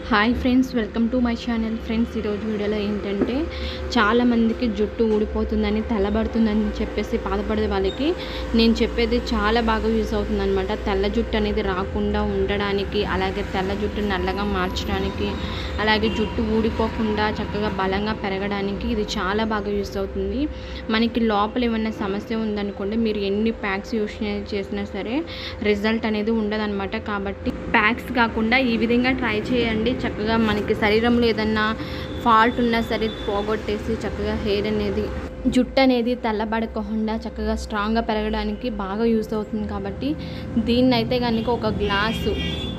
hi friends welcome to my channel friends ఈరోజు వీడియోలో ఏంటంటే చాలామందికి జుట్టు ఊడిపోతుందని తెల్లబడుతుందని చెప్పేసి బాధపడే వాళ్ళకి నేను చెప్పేది చాలా బాగా యూస్ అవుతుంది అనమాట తెల్ల జుట్టు అనేది రాకుండా ఉండడానికి అలాగే తెల్ల జుట్టు నల్లగా మార్చడానికి అలాగే జుట్టు ఊడిపోకుండా చక్కగా బలంగా పెరగడానికి ఇది చాలా బాగా యూస్ అవుతుంది మనకి లోపల ఏమైనా సమస్య ఉందనుకోండి మీరు ఎన్ని ప్యాక్స్ యూస్ చేసినా సరే రిజల్ట్ అనేది ఉండదన్నమాట కాబట్టి ప్యాక్స్ కాకుండా ఈ విధంగా ట్రై చేయండి చక్కగా మనకి శరీరంలో ఏదన్నా ఫాల్ట్ ఉన్నా సరే పోగొట్టేసి చక్కగా హెయిర్ అనేది జుట్టు అనేది తెల్లబడకుండా చక్కగా స్ట్రాంగ్గా పెరగడానికి బాగా యూస్ అవుతుంది కాబట్టి దీన్ని అయితే కనుక ఒక గ్లాసు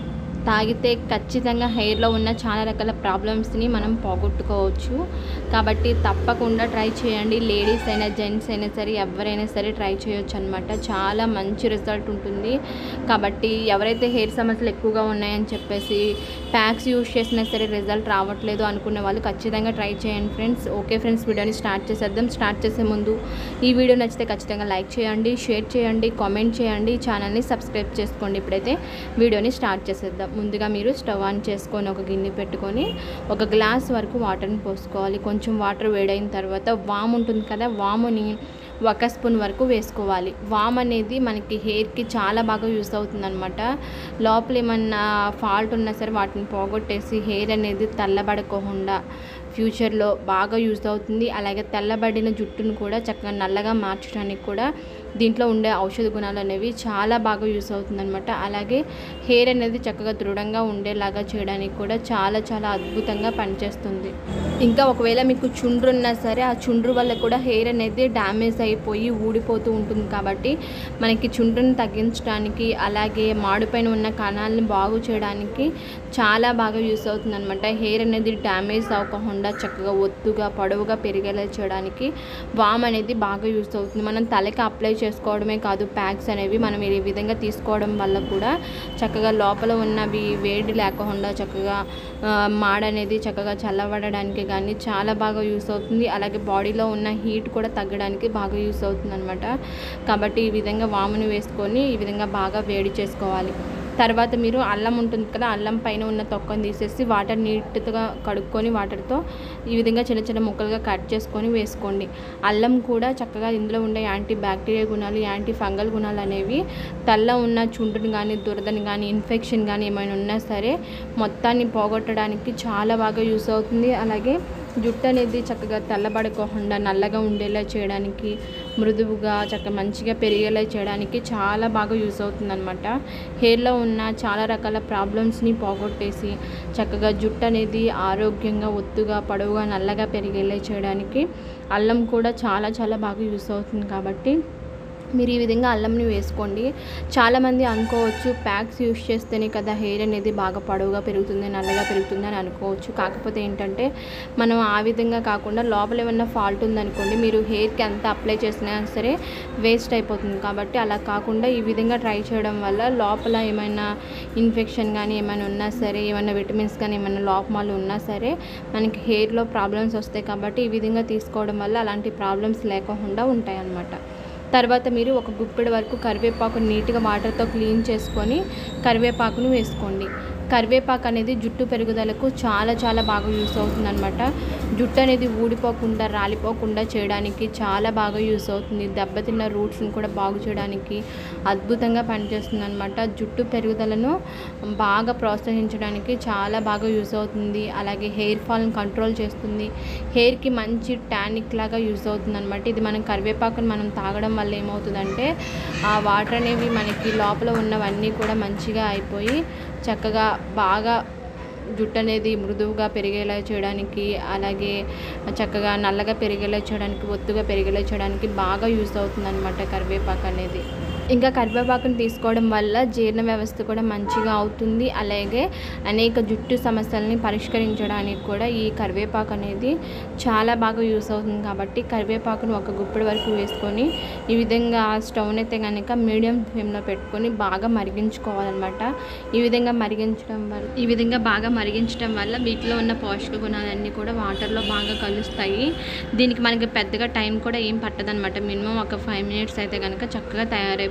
తాగితే ఖచ్చితంగా హెయిర్లో ఉన్న చాలా రకాల ప్రాబ్లమ్స్ని మనం పోగొట్టుకోవచ్చు కాబట్టి తప్పకుండా ట్రై చేయండి లేడీస్ అయినా జెంట్స్ అయినా సరే ఎవరైనా సరే ట్రై చేయొచ్చు అనమాట చాలా మంచి రిజల్ట్ ఉంటుంది కాబట్టి ఎవరైతే హెయిర్ సమస్యలు ఎక్కువగా ఉన్నాయని చెప్పేసి ప్యాక్స్ యూస్ చేసినా సరే రిజల్ట్ రావట్లేదు అనుకునే వాళ్ళు ఖచ్చితంగా ట్రై చేయండి ఫ్రెండ్స్ ఓకే ఫ్రెండ్స్ వీడియోని స్టార్ట్ చేసేద్దాం స్టార్ట్ చేసే ముందు ఈ వీడియో నచ్చితే ఖచ్చితంగా లైక్ చేయండి షేర్ చేయండి కామెంట్ చేయండి ఛానల్ని సబ్స్క్రైబ్ చేసుకోండి ఇప్పుడైతే వీడియోని స్టార్ట్ చేసేద్దాం ముందుగా మీరు స్టవ్ ఆన్ చేసుకొని ఒక గిన్నె పెట్టుకొని ఒక గ్లాస్ వరకు వాటర్ని పోసుకోవాలి కొంచెం వాటర్ వేడైన తర్వాత వామ్ ఉంటుంది కదా వాముని ఒక స్పూన్ వరకు వేసుకోవాలి వామ్ అనేది మనకి హెయిర్కి చాలా బాగా యూస్ అవుతుంది అనమాట లోపల ఏమన్నా ఫాల్ట్ ఉన్నా సరే వాటిని పోగొట్టేసి హెయిర్ అనేది తెల్లబడకోకుండా ఫ్యూచర్లో బాగా యూస్ అవుతుంది అలాగే తెల్లబడిన జుట్టును కూడా చక్కగా నల్లగా మార్చడానికి కూడా దీంట్లో ఉండే ఔషధ గుణాలు అనేవి చాలా బాగా యూస్ అవుతుంది అనమాట అలాగే హెయిర్ అనేది చక్కగా దృఢంగా ఉండేలాగా చేయడానికి కూడా చాలా చాలా అద్భుతంగా పనిచేస్తుంది ఇంకా ఒకవేళ మీకు చుండ్రు ఉన్నా సరే ఆ చుండ్రు వల్ల కూడా హెయిర్ అనేది డ్యామేజ్ అయిపోయి ఊడిపోతూ ఉంటుంది కాబట్టి మనకి చుండ్రుని తగ్గించడానికి అలాగే మాడిపైన ఉన్న కణాలని బాగు చేయడానికి చాలా బాగా యూస్ అవుతుంది అనమాట హెయిర్ అనేది డ్యామేజ్ అవ్వకుండా చక్కగా ఒత్తుగా పొడవుగా పెరిగేలా చేయడానికి వామ్ అనేది బాగా యూస్ అవుతుంది మనం తలకి అప్లై చేసుకోవడమే కాదు ప్యాక్స్ అనేవి మనం ఈ విధంగా తీసుకోవడం వల్ల కూడా చక్కగా లోపల ఉన్నవి వేడి లేకుండా చక్కగా ఆ, మాడ అనేది చక్కగా చల్లబడడానికి కానీ చాలా బాగా యూస్ అవుతుంది అలాగే బాడీలో ఉన్న హీట్ కూడా తగ్గడానికి బాగా యూస్ అవుతుంది అనమాట కాబట్టి ఈ విధంగా వాముని వేసుకొని ఈ విధంగా బాగా వేడి చేసుకోవాలి తర్వాత మీరు అల్లం ఉంటుంది కదా అల్లం పైన ఉన్న తొక్కను తీసేసి వాటర్ నీట్గా కడుక్కొని వాటర్తో ఈ విధంగా చిన్న చిన్న ముక్కలుగా కట్ చేసుకొని వేసుకోండి అల్లం కూడా చక్కగా ఇందులో ఉండే యాంటీ బ్యాక్టీరియా గుణాలు యాంటీ ఫంగల్ గుణాలు అనేవి తల్ల ఉన్న చుంటుని కానీ దురదని కానీ ఇన్ఫెక్షన్ కానీ ఏమైనా ఉన్నా సరే మొత్తాన్ని పోగొట్టడానికి చాలా బాగా యూస్ అవుతుంది అలాగే జుట్టు అనేది చక్కగా తెల్లబడకోకుండా నల్లగా ఉండేలా చేయడానికి మృదువుగా చక్కగా మంచిగా పెరిగేలా చేయడానికి చాలా బాగా యూస్ అవుతుంది అనమాట హెయిర్లో ఉన్న చాలా రకాల ప్రాబ్లమ్స్ని పోగొట్టేసి చక్కగా జుట్టు అనేది ఆరోగ్యంగా ఒత్తుగా పొడవుగా నల్లగా పెరిగేలా చేయడానికి అల్లం కూడా చాలా చాలా బాగా యూస్ అవుతుంది కాబట్టి మీరు ఈ విధంగా అల్లంని వేసుకోండి చాలామంది అనుకోవచ్చు ప్యాక్స్ యూస్ చేస్తేనే కదా హెయిర్ అనేది బాగా పొడవుగా పెరుగుతుంది నల్లగా పెరుగుతుంది అని అనుకోవచ్చు కాకపోతే ఏంటంటే మనం ఆ విధంగా కాకుండా లోపల ఏమన్నా ఫాల్ట్ ఉందనుకోండి మీరు హెయిర్కి ఎంత అప్లై చేసినా సరే వేస్ట్ అయిపోతుంది కాబట్టి అలా కాకుండా ఈ విధంగా ట్రై చేయడం వల్ల లోపల ఏమైనా ఇన్ఫెక్షన్ కానీ ఏమైనా ఉన్నా సరే ఏమైనా విటమిన్స్ కానీ ఏమైనా లోపమాలు ఉన్నా సరే మనకి హెయిర్లో ప్రాబ్లమ్స్ వస్తాయి కాబట్టి ఈ విధంగా తీసుకోవడం వల్ల అలాంటి ప్రాబ్లమ్స్ లేకుండా ఉంటాయి అన్నమాట తర్వాత మీరు ఒక గుప్పెడు వరకు కరివేపాకు నీట్గా వాటర్తో క్లీన్ చేసుకొని కరివేపాకును వేసుకోండి కరివేపాకు అనేది జుట్టు పెరుగుదలకు చాలా చాలా బాగా యూస్ అవుతుంది అనమాట జుట్టు అనేది ఊడిపోకుండా రాలిపోకుండా చేయడానికి చాలా బాగా యూస్ అవుతుంది దెబ్బతిన్న రూట్స్ని కూడా బాగు చేయడానికి అద్భుతంగా పనిచేస్తుంది అనమాట జుట్టు పెరుగుదలను బాగా ప్రోత్సహించడానికి చాలా బాగా యూస్ అవుతుంది అలాగే హెయిర్ ఫాల్ని కంట్రోల్ చేస్తుంది హెయిర్కి మంచి టానిక్ లాగా యూస్ అవుతుంది అనమాట ఇది మనం కరివేపాకుని మనం తాగడం వల్ల ఏమవుతుందంటే ఆ వాటర్ అనేవి మనకి లోపల ఉన్నవన్నీ కూడా మంచిగా అయిపోయి చక్కగా బాగా జుట్టు అనేది మృదువుగా పెరిగేలా చేయడానికి అలాగే చక్కగా నల్లగా పెరిగేలా చేయడానికి ఒత్తుగా పెరిగేలా చేయడానికి బాగా యూస్ అవుతుంది అనమాట కరివేపాకు అనేది ఇంకా కరివేపాకుని తీసుకోవడం వల్ల జీర్ణ వ్యవస్థ కూడా మంచిగా అవుతుంది అలాగే అనేక జుట్టు సమస్యల్ని పరిష్కరించడానికి కూడా ఈ కరివేపాకు అనేది చాలా బాగా యూస్ అవుతుంది కాబట్టి కరివేపాకును ఒక గుప్పెడు వరకు వేసుకొని ఈ విధంగా స్టవ్ని అయితే కనుక మీడియం ఫ్లేమ్లో పెట్టుకొని బాగా మరిగించుకోవాలన్నమాట ఈ విధంగా మరిగించడం వల్ల ఈ విధంగా బాగా మరిగించడం వల్ల వీటిలో ఉన్న పోషక గుణాలన్నీ కూడా వాటర్లో బాగా కలుస్తాయి దీనికి మనకి పెద్దగా టైం కూడా ఏం పట్టదనమాట మినిమం ఒక ఫైవ్ మినిట్స్ అయితే కనుక చక్కగా తయారైపోతుంది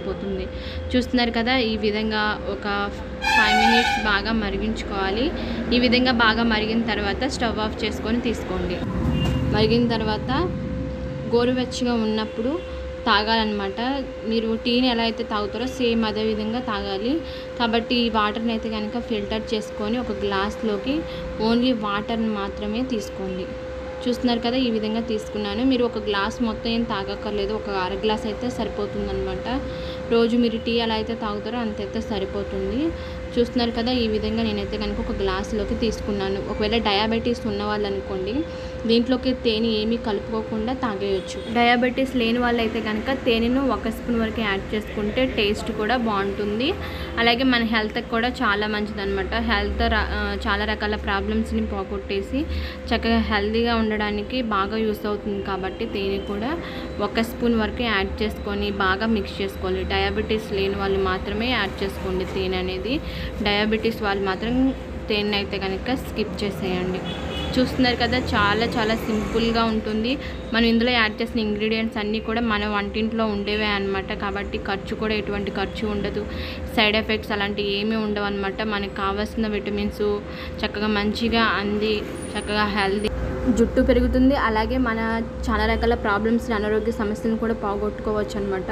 సరిపోతుంది చూస్తున్నారు కదా ఈ విధంగా ఒక ఫైవ్ మినిట్స్ బాగా మరిగించుకోవాలి ఈ విధంగా బాగా మరిగిన తర్వాత స్టవ్ ఆఫ్ చేసుకొని తీసుకోండి మరిగిన తర్వాత గోరువెచ్చగా ఉన్నప్పుడు తాగాలన్నమాట మీరు టీని ఎలా అయితే తాగుతారో సేమ్ అదే విధంగా తాగాలి కాబట్టి ఈ వాటర్ని అయితే కనుక ఫిల్టర్ చేసుకొని ఒక గ్లాస్లోకి ఓన్లీ వాటర్ని మాత్రమే తీసుకోండి చూస్తున్నారు కదా ఈ విధంగా తీసుకున్నాను మీరు ఒక గ్లాస్ మొత్తం ఏం తాగక్కర్లేదు ఒక అర గ్లాస్ అయితే సరిపోతుందన్నమాట రోజు మీరు టీ ఎలా అయితే తాగుతారో అంతైతే సరిపోతుంది చూస్తున్నారు కదా ఈ విధంగా నేనైతే కనుక ఒక గ్లాసులోకి తీసుకున్నాను ఒకవేళ డయాబెటీస్ ఉన్న వాళ్ళు అనుకోండి దీంట్లోకి తేనె ఏమీ కలుపుకోకుండా తాగేయచ్చు డయాబెటీస్ లేని వాళ్ళైతే కనుక తేనెను ఒక స్పూన్ వరకు యాడ్ చేసుకుంటే టేస్ట్ కూడా బాగుంటుంది అలాగే మన హెల్త్కి కూడా చాలా మంచిదన్నమాట హెల్త్ ర- ఆ, చాలా రకాల ప్రాబ్లమ్స్ని పోగొట్టేసి చక్కగా హెల్తీగా ఉండడానికి బాగా యూస్ అవుతుంది కాబట్టి తేనె కూడా ఒక స్పూన్ వరకు యాడ్ చేసుకొని బాగా మిక్స్ చేసుకోవాలి డయాబెటీస్ లేని వాళ్ళు మాత్రమే యాడ్ చేసుకోండి తేనె అనేది డయాబెటీస్ వాళ్ళు మాత్రం తేనె అయితే కనుక స్కిప్ చేసేయండి చూస్తున్నారు కదా చాలా చాలా సింపుల్గా ఉంటుంది మనం ఇందులో యాడ్ చేసిన ఇంగ్రీడియంట్స్ అన్నీ కూడా మన వంటింట్లో ఉండేవే అనమాట కాబట్టి ఖర్చు కూడా ఎటువంటి ఖర్చు ఉండదు సైడ్ ఎఫెక్ట్స్ అలాంటివి ఏమీ ఉండవు అనమాట మనకు కావాల్సిన విటమిన్స్ చక్కగా మంచిగా అంది చక్కగా హెల్దీ జుట్టు పెరుగుతుంది అలాగే మన చాలా రకాల ప్రాబ్లమ్స్ అనారోగ్య సమస్యలను కూడా పోగొట్టుకోవచ్చు అనమాట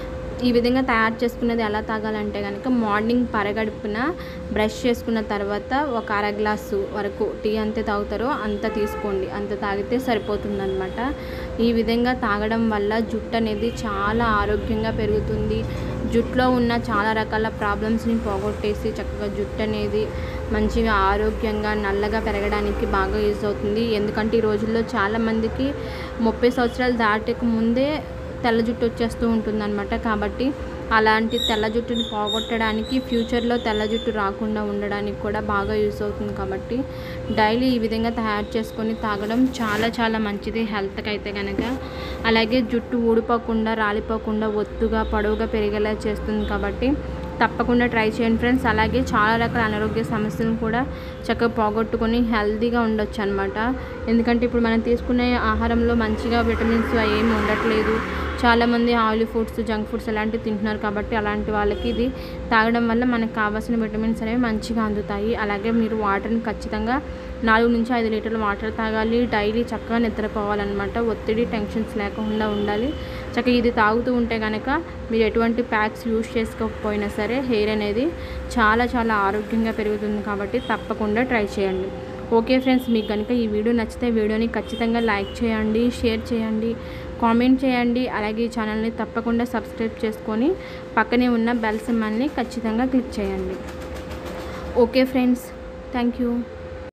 ఈ విధంగా తయారు చేసుకున్నది ఎలా తాగాలంటే కనుక మార్నింగ్ పరగడుపున బ్రష్ చేసుకున్న తర్వాత ఒక అర గ్లాసు వరకు టీ అంతే తాగుతారో అంత తీసుకోండి అంత తాగితే సరిపోతుందన్నమాట ఈ విధంగా తాగడం వల్ల జుట్టు అనేది చాలా ఆరోగ్యంగా పెరుగుతుంది జుట్టులో ఉన్న చాలా రకాల ప్రాబ్లమ్స్ని పోగొట్టేసి చక్కగా జుట్టు అనేది మంచిగా ఆరోగ్యంగా నల్లగా పెరగడానికి బాగా యూజ్ అవుతుంది ఎందుకంటే ఈ రోజుల్లో చాలామందికి ముప్పై సంవత్సరాలు దాటక ముందే తెల్ల జుట్టు వచ్చేస్తూ ఉంటుందన్నమాట కాబట్టి అలాంటి తెల్ల జుట్టుని పోగొట్టడానికి ఫ్యూచర్లో తెల్ల జుట్టు రాకుండా ఉండడానికి కూడా బాగా యూస్ అవుతుంది కాబట్టి డైలీ ఈ విధంగా తయారు చేసుకొని తాగడం చాలా చాలా మంచిది హెల్త్కి అయితే కనుక అలాగే జుట్టు ఊడిపోకుండా రాలిపోకుండా ఒత్తుగా పొడవుగా పెరిగేలా చేస్తుంది కాబట్టి తప్పకుండా ట్రై చేయండి ఫ్రెండ్స్ అలాగే చాలా రకాల అనారోగ్య సమస్యలను కూడా చక్కగా పోగొట్టుకొని హెల్తీగా ఉండొచ్చు అనమాట ఎందుకంటే ఇప్పుడు మనం తీసుకునే ఆహారంలో మంచిగా విటమిన్స్ అవి ఏమి ఉండట్లేదు చాలామంది ఆయిల్ ఫుడ్స్ జంక్ ఫుడ్స్ అలాంటివి తింటున్నారు కాబట్టి అలాంటి వాళ్ళకి ఇది తాగడం వల్ల మనకు కావాల్సిన విటమిన్స్ అనేవి మంచిగా అందుతాయి అలాగే మీరు వాటర్ని ఖచ్చితంగా నాలుగు నుంచి ఐదు లీటర్ల వాటర్ తాగాలి డైలీ చక్కగా నిద్రపోవాలన్నమాట ఒత్తిడి టెన్షన్స్ లేకుండా ఉండాలి చక్కగా ఇది తాగుతూ ఉంటే కనుక మీరు ఎటువంటి ప్యాక్స్ యూజ్ చేసుకోకపోయినా సరే హెయిర్ అనేది చాలా చాలా ఆరోగ్యంగా పెరుగుతుంది కాబట్టి తప్పకుండా ట్రై చేయండి ఓకే ఫ్రెండ్స్ మీకు కనుక ఈ వీడియో నచ్చితే వీడియోని ఖచ్చితంగా లైక్ చేయండి షేర్ చేయండి కామెంట్ చేయండి అలాగే ఈ ఛానల్ని తప్పకుండా సబ్స్క్రైబ్ చేసుకొని పక్కనే ఉన్న బెల్ సింబల్ని ఖచ్చితంగా క్లిక్ చేయండి ఓకే ఫ్రెండ్స్ థ్యాంక్ యూ